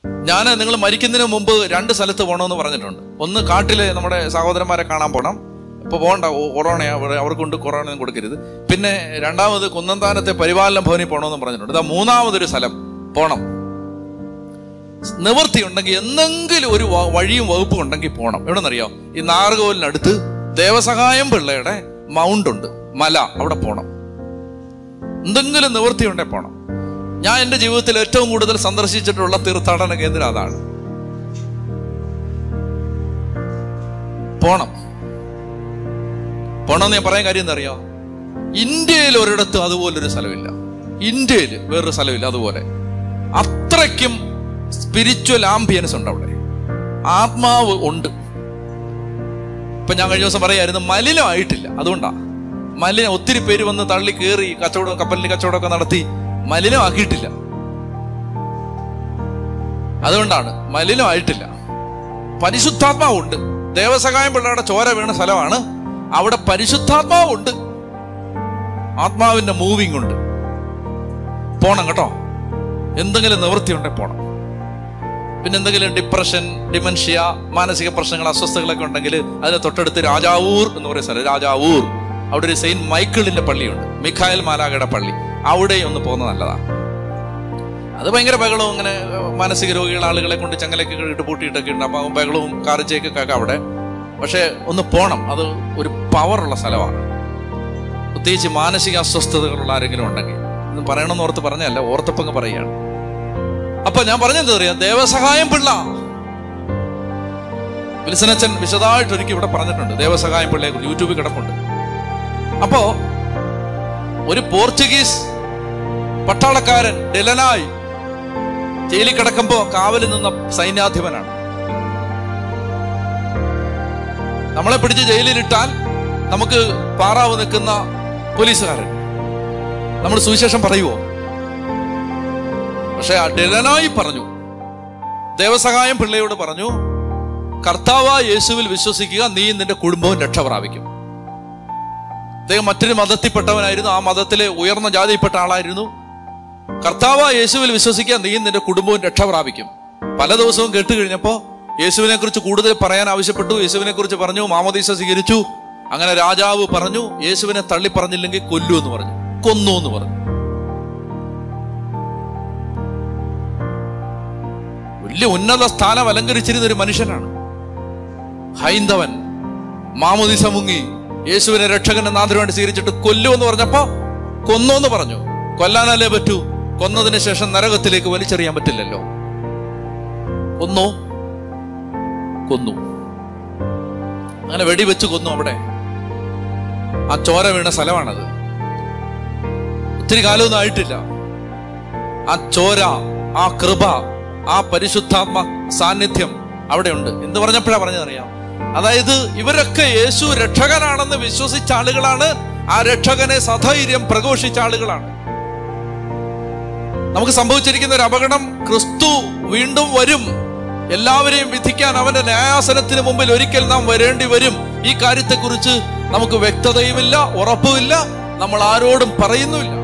ഞാൻ നിങ്ങൾ മരിക്കുന്നതിന് മുമ്പ് രണ്ട് സ്ഥലത്ത് പോകണമെന്ന് പറഞ്ഞിട്ടുണ്ട് ഒന്ന് കാട്ടിലെ നമ്മുടെ സഹോദരന്മാരെ കാണാൻ പോകണം ഇപ്പൊ പോകണ്ട ഓ- കൊറോണയാ അവിടെ അവർക്കൊണ്ട് കൊറോണ ഒന്നും കൊടുക്കരുത് പിന്നെ രണ്ടാമത് കുന്നന്താനത്തെ പരിപാലന ഭവനിൽ പോകണമെന്ന് പറഞ്ഞിട്ടുണ്ട് ഇതാ മൂന്നാമതൊരു സ്ഥലം പോണം നിവൃത്തി ഉണ്ടെങ്കിൽ എന്തെങ്കിലും ഒരു വ- വഴിയും വകുപ്പും ഉണ്ടെങ്കിൽ പോകണം എവിടെന്നറിയോ ഈ നാർകോലിനടുത്ത് ദേവസഹായം പിള്ളയുടെ മൗണ്ട് ഉണ്ട് മല അവിടെ പോകണം എന്തെങ്കിലും നിവൃത്തി ഉണ്ടെങ്കിൽ പോകണം ഞാൻ എൻ്റെ ജീവിതത്തിൽ ഏറ്റവും കൂടുതൽ സന്ദർശിച്ചിട്ടുള്ള തീർത്ഥാടന കേന്ദ്രം അതാണ് പോണം പോണമെന്ന് ഞാൻ പറയാൻ കാര്യം എന്താ അറിയോ ഇന്ത്യയിൽ ഒരിടത്തും അതുപോലൊരു സ്ഥലമില്ല ഇന്ത്യയിൽ വേറൊരു സ്ഥലമില്ല അതുപോലെ അത്രയ്ക്കും സ്പിരിച്വൽ ആംബിയൻസ് ഉണ്ട് അവിടെ ആത്മാവ് ഉണ്ട് ഇപ്പൊ ഞാൻ കഴിഞ്ഞ ദിവസം പറയായിരുന്നു മലിനമായിട്ടില്ല അതുകൊണ്ടാ മലിന ഒത്തിരി പേര് വന്ന് തള്ളി കയറി കച്ചവടം കപ്പലിൽ കച്ചവടമൊക്കെ നടത്തി മലിനമാക്കിയിട്ടില്ല അതുകൊണ്ടാണ് മലിനമായിട്ടില്ല പരിശുദ്ധാത്മാവുണ്ട് ദേവസഹായം പിള്ളയുടെ ചോര വീണ സ്ഥലമാണ് അവിടെ പരിശുദ്ധാത്മാവുണ്ട് ആത്മാവിന്റെ മൂവിങ് ഉണ്ട് പോണം കേട്ടോ എന്തെങ്കിലും നിവൃത്തി ഉണ്ടെങ്കിൽ പോണം പിന്നെ എന്തെങ്കിലും ഡിപ്രഷൻ ഡിമൻഷ്യ മാനസിക പ്രശ്നങ്ങൾ അസ്വസ്ഥകളൊക്കെ ഉണ്ടെങ്കിൽ അതിന് തൊട്ടടുത്ത് രാജാവൂർ എന്ന് പറയുന്ന സ്ഥലം രാജാവൂർ അവിടെ ഒരു സെയിന്റ് മൈക്കിളിന്റെ പള്ളിയുണ്ട് മിഖായൽ മാലാഗയുടെ പള്ളി അവിടെയും ഒന്ന് പോകുന്നത് നല്ലതാണ് അത് ഭയങ്കര ബഹളവും അങ്ങനെ ഏഹ്, മാനസിക രോഗികൾ ആളുകളെ കൊണ്ട് ചങ്ങലൊക്കെ ഇട്ട് പൂട്ടിയിട്ടൊക്കെ ഉണ്ട് അപ്പം ബഹളവും കാറിച്ചേക്കൊക്കെ അവിടെ പക്ഷെ ഒന്ന് പോണം അത് ഒരു പവറുള്ള സ്ഥലമാണ് പ്രത്യേകിച്ച് മാനസിക അസ്വസ്ഥതകളുള്ള ആരെങ്കിലും ഉണ്ടെങ്കിൽ ഇത് പറയണമെന്ന് ഓർത്ത് പറഞ്ഞല്ല ഓർത്തപ്പങ്ങ് പറയുകയാണ് അപ്പൊ ഞാൻ പറഞ്ഞത് അറിയാം ദേവസഹായം പിള്ള വിൽസനച്ചൻ വിശദമായിട്ട് ഒരിക്കൽ ഇവിടെ പറഞ്ഞിട്ടുണ്ട് ദേവസഹായം പിള്ളയെ കുറിച്ച് യൂട്യൂബിൽ കിടപ്പുണ്ട് അപ്പോ ഒരു പോർച്ചുഗീസ് പട്ടാളക്കാരൻ ഡെലനായി ജയിലിൽ കിടക്കുമ്പോ കാവലിൽ നിന്ന സൈന്യാധിപനാണ് നമ്മളെ പിടിച്ച് ജയിലിലിട്ടാൽ നമുക്ക് പാറാവ് നിൽക്കുന്ന പോലീസുകാരൻ നമ്മൾ സുവിശേഷം പറയുവോ പക്ഷെ ആ ഡെലനായി പറഞ്ഞു ദേവസഹായം പിള്ളയോട് പറഞ്ഞു കർത്താവ യേശുവിൽ വിശ്വസിക്കുക നീ നിന്റെ കുടുംബവും രക്ഷ പ്രാപിക്കും അദ്ദേഹം മറ്റൊരു മതത്തിൽപ്പെട്ടവനായിരുന്നു ആ മതത്തിലെ ഉയർന്ന ജാതിയിൽപ്പെട്ട ആളായിരുന്നു കർത്താവ യേശുവിൽ വിശ്വസിക്കുക നീ നിന്റെ കുടുംബവും രക്ഷ പ്രാപിക്കും പല ദിവസവും കേട്ട് കഴിഞ്ഞപ്പോ യേശുവിനെ കുറിച്ച് കൂടുതൽ പറയാൻ ആവശ്യപ്പെട്ടു യേശുവിനെ കുറിച്ച് പറഞ്ഞു മാമോദീസ സ്വീകരിച്ചു അങ്ങനെ രാജാവ് പറഞ്ഞു യേശുവിനെ തള്ളി പറഞ്ഞില്ലെങ്കിൽ കൊല്ലു എന്ന് പറഞ്ഞു കൊന്നു എന്ന് പറഞ്ഞു വലിയ ഉന്നത സ്ഥാനം അലങ്കരിച്ചിരുന്ന ഒരു മനുഷ്യനാണ് ഹൈന്ദവൻ മാമുദിസ മുങ്ങി യേശുവിനെ രക്ഷകന്റെ നാഥനുവേണ്ടി സ്വീകരിച്ചിട്ട് കൊല്ലു എന്ന് പറഞ്ഞപ്പോ കൊന്നു എന്ന് പറഞ്ഞു കൊല്ലാനല്ലേ പറ്റൂ കൊന്നതിന് ശേഷം നരകത്തിലേക്ക് വലിച്ചെറിയാൻ പറ്റില്ലല്ലോ കൊന്നു കൊന്നു അങ്ങനെ വെടിവെച്ച് കൊന്നു അവിടെ ആ ചോര വീണ സ്ഥലമാണത് ഒത്തിരി കാലമൊന്നും ആയിട്ടില്ല ആ ചോര ആ കൃപ ആ പരിശുദ്ധാത്മ സാന്നിധ്യം അവിടെ ഉണ്ട് എന്ന് പറഞ്ഞപ്പോഴാ പറഞ്ഞതറിയാം അതായത് ഇവരൊക്കെ യേശു രക്ഷകനാണെന്ന് വിശ്വസിച്ച ആളുകളാണ് ആ രക്ഷകനെ സധൈര്യം പ്രഘോഷിച്ച ആളുകളാണ് നമുക്ക് സംഭവിച്ചിരിക്കുന്ന ഒരു അപകടം ക്രിസ്തു വീണ്ടും വരും എല്ലാവരെയും വിധിക്കാൻ അവന്റെ ന്യായാസനത്തിന് മുമ്പിൽ ഒരിക്കൽ നാം വരേണ്ടി വരും ഈ കാര്യത്തെക്കുറിച്ച് നമുക്ക് വ്യക്തതയുമില്ല ഉറപ്പുമില്ല നമ്മൾ ആരോടും പറയുന്നുമില്ല